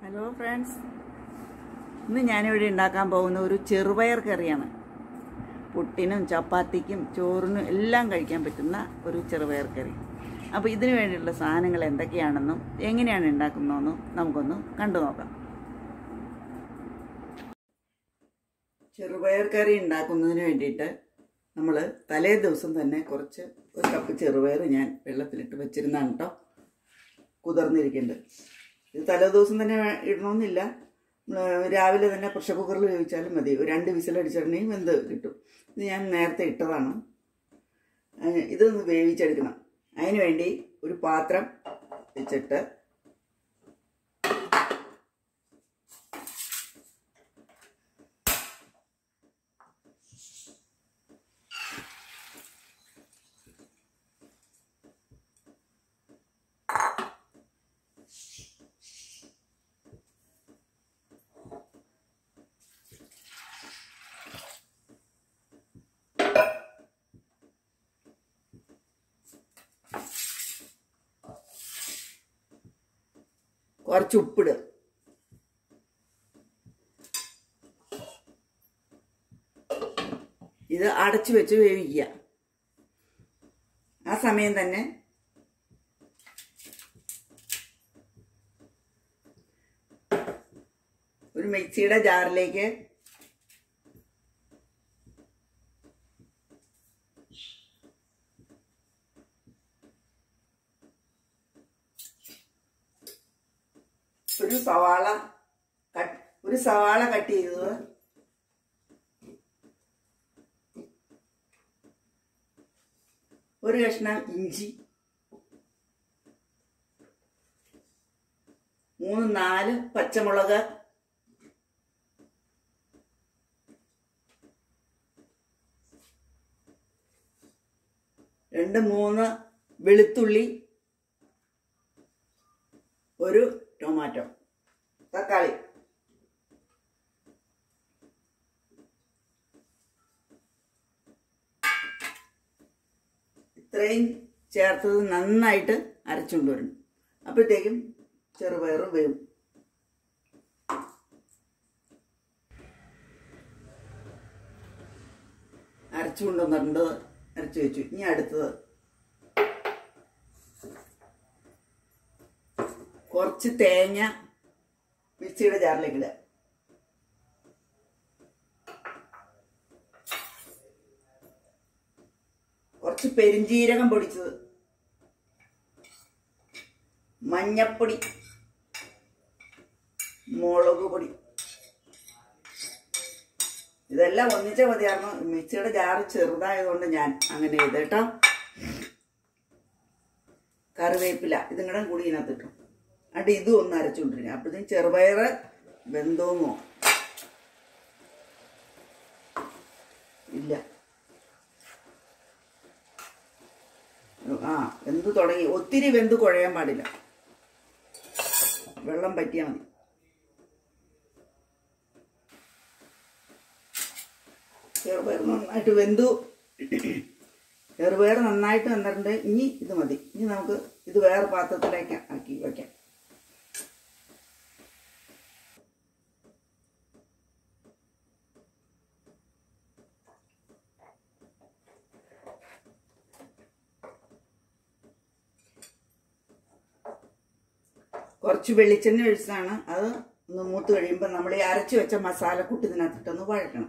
hello friends ഇന്ന് ഞാനിവിടെ ഉണ്ടാക്കാൻ പോകുന്ന ഒരു ചെറുപയർ കറിയാണ് പുട്ടിനും ചപ്പാത്തിക്കും ചോറിനും എല്ലാം കഴിക്കാൻ പറ്റുന്ന ഒരു ചെറുപയർ കറി അപ്പോൾ ഇതിനു വേണ്ടിയുള്ള സാധനങ്ങൾ എന്തൊക്കെയാണെന്നും എങ്ങനെയാണ് ഉണ്ടാക്കുന്നതെന്നും നമുക്കൊന്ന് കണ്ടു നോക്കാം ചെറുപയർ കറി ഉണ്ടാക്കുന്നതിന് വേണ്ടിയിട്ട് നമ്മൾ തലേ ദിവസം തന്നെ കുറച്ച് ഒരു കപ്പ് ചെറുപയർ ഞാൻ വെള്ളത്തിലിട്ട് വെച്ചിരുന്നാണ് കേട്ടോ കുതിർന്നിരിക്കുന്നുണ്ട് ഇത് തലേ ദിവസം തന്നെ വേ- ഇടണമെന്നില്ല നമ്മള് രാവിലെ തന്നെ പ്രഷർ കുക്കറിൽ വേവിച്ചാലും മതി ഒരു രണ്ട് വിസിലടിച്ചിട്ടുണ്ടെങ്കിൽ വെന്ത് കിട്ടും ഇത് ഞാൻ നേരത്തെ ഇട്ടതാണ് ഏഹ് ഇതൊന്ന് വേവിച്ചെടുക്കണം അതിന് വേണ്ടി ഒരു പാത്രം വെച്ചിട്ട് കുറച്ച് ഉപ്പിടുക ഇത് അടച്ചു വെച്ച് വേവിക്കുക ആ സമയം തന്നെ ഒരു മിക്സിയുടെ ജാറിലേക്ക് ഒരു സവാള കട്ട് ഒരു സവാള കട്ട് ചെയ്തത് ഒരു കഷ്ണം ഇഞ്ചി മൂന്ന് നാല് പച്ചമുളക് രണ്ട് മൂന്ന് വെളുത്തുള്ളി ഒരു ടൊമാറ്റോ തക്കാളി ഇത്രയും ചേർത്തത് നന്നായിട്ട് അരച്ചുകൊണ്ട് വരണം അപ്പോഴത്തേക്കും ചെറുപയർ വേവും അരച്ചു കൊണ്ടുവന്നിട്ടുണ്ട് അരച്ചു വെച്ചു ഇനി അടുത്തത് കുറച്ച് തേങ്ങ മിക്സിയുടെ ജാറിലേക്ക് ഇടുക കുറച്ച് പെരിഞ്ജീരകം പൊടിച്ചത് മഞ്ഞപ്പൊടി മുളക് പൊടി ഇതെല്ലാം ഒന്നിച്ച മതിയായിരുന്നു മിക്സിയുടെ ജാറ് ചെറുതായതുകൊണ്ട് ഞാൻ അങ്ങനെ ചെയ്ത് കേട്ടോ കറിവേപ്പില ഇതും കൂടെ കൂടി ഇതിനകത്ത് ഇട്ടു എന്നിട്ട് ഇതും ഒന്ന് അരച്ചുകൊണ്ടിരിക്കുക അപ്പോഴത്തേക്കും ചെറുപയറ് വെന്തോന്നോ ഇല്ല ആ വെന്ത് തുടങ്ങി ഒത്തിരി വെന്ത് കുഴയാൻ പാടില്ല വെള്ളം പറ്റിയാൽ മതി ചെറുപയർ നന്നായിട്ട് വെന്തു ചെറുപയർ നന്നായിട്ട് വന്നിട്ടുണ്ട് ഇനി ഇത് മതി ഇനി നമുക്ക് ഇത് വേറെ പാത്രത്തിലേക്ക് ആക്കി വയ്ക്കാം കുറച്ച് വെളിച്ചെണ്ണ ഒഴിച്ചതാണ് അത് ഒന്ന് മൂത്ത് കഴിയുമ്പോൾ നമ്മൾ ഈ അരച്ച് വെച്ച മസാലക്കൂട്ട് ഇതിനകത്തിട്ടൊന്ന് വഴക്കണം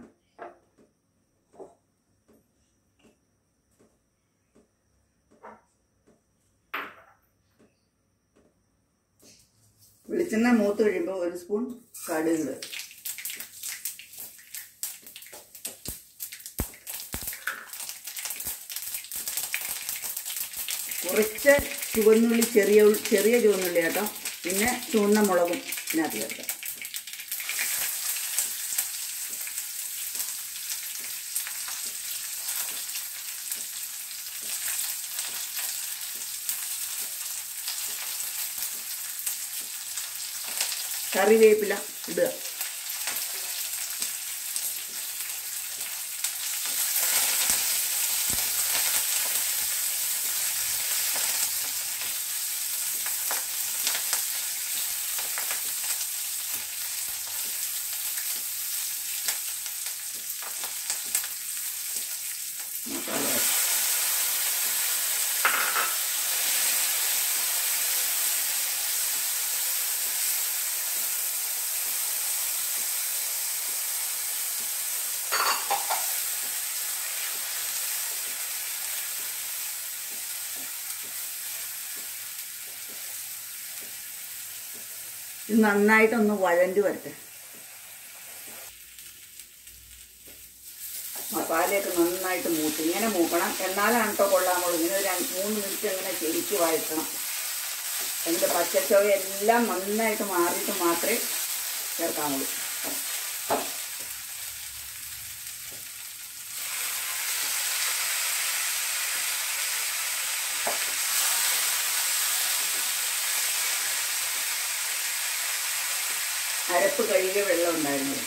വെളിച്ചെണ്ണ മൂത്ത് കഴിയുമ്പോൾ ഒരു സ്പൂൺ കടുക് കുറച്ച് ചുവന്നുള്ളി ചെറിയ ഉൾ- ചെറിയ ചുവന്നുള്ളി കേട്ടോ പിന്നെ ചുവന്ന മുളകും ഇതിനകത്ത് ചേർക്കാം കറിവേപ്പില ഇടുക ഇത് നന്നായിട്ടൊന്ന് വഴണ്ടി വരട്ടെ മസാലയൊക്കെ നന്നായിട്ട് മൂത്ത് ഇങ്ങനെ മൂക്കണം എന്നാലാണ് കേട്ടോ കൊള്ളാമുള്ളൂ ഇങ്ങനെ ഒരു രണ്ട് മൂന്ന് മിനിറ്റ് ഇങ്ങനെ ശരിക്ക് വഴറ്റണം അതിൻ്റെ പച്ചച്ചോയ എല്ലാം നന്നായിട്ട് മാറിയിട്ട് മാത്രമേ ചേർക്കാമുള്ളൂ അരപ്പ് കഴുകിയ വെള്ളം ഉണ്ടായിരുന്നു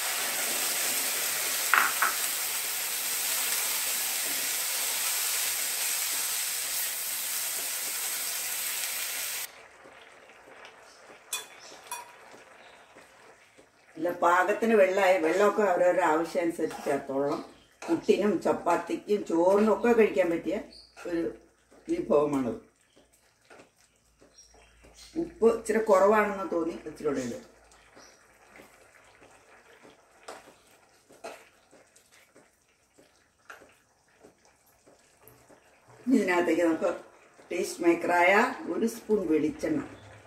ഇല്ല പാകത്തിന് വെള്ളമായി വെള്ളമൊക്കെ അവരവരുടെ ആവശ്യം അനുസരിച്ച് ചേർത്തോളണം പുട്ടിനും ചപ്പാത്തിക്കും ചോറിനും ഒക്കെ കഴിക്കാൻ പറ്റിയ ഒരു വിഭവമാണത് ഉപ്പ് ഇച്ചിരി കുറവാണെന്ന് തോന്നി ഇച്ചിരി കൂടെ ഇടും ഇനി ഇതിനകത്തേക്ക് നമുക്ക് ടേസ്റ്റ് മേക്കറായ ഒരു സ്പൂൺ വെളിച്ചെണ്ണ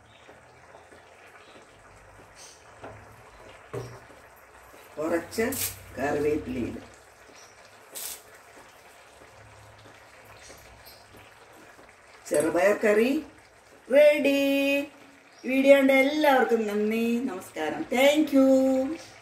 കുറച്ച് കറിവേപ്പിലയിടും ചെറുപയർ കറി റെഡി വീഡിയോ കണ്ട എല്ലാവർക്കും നന്ദി നമസ്കാരം താങ്ക് യു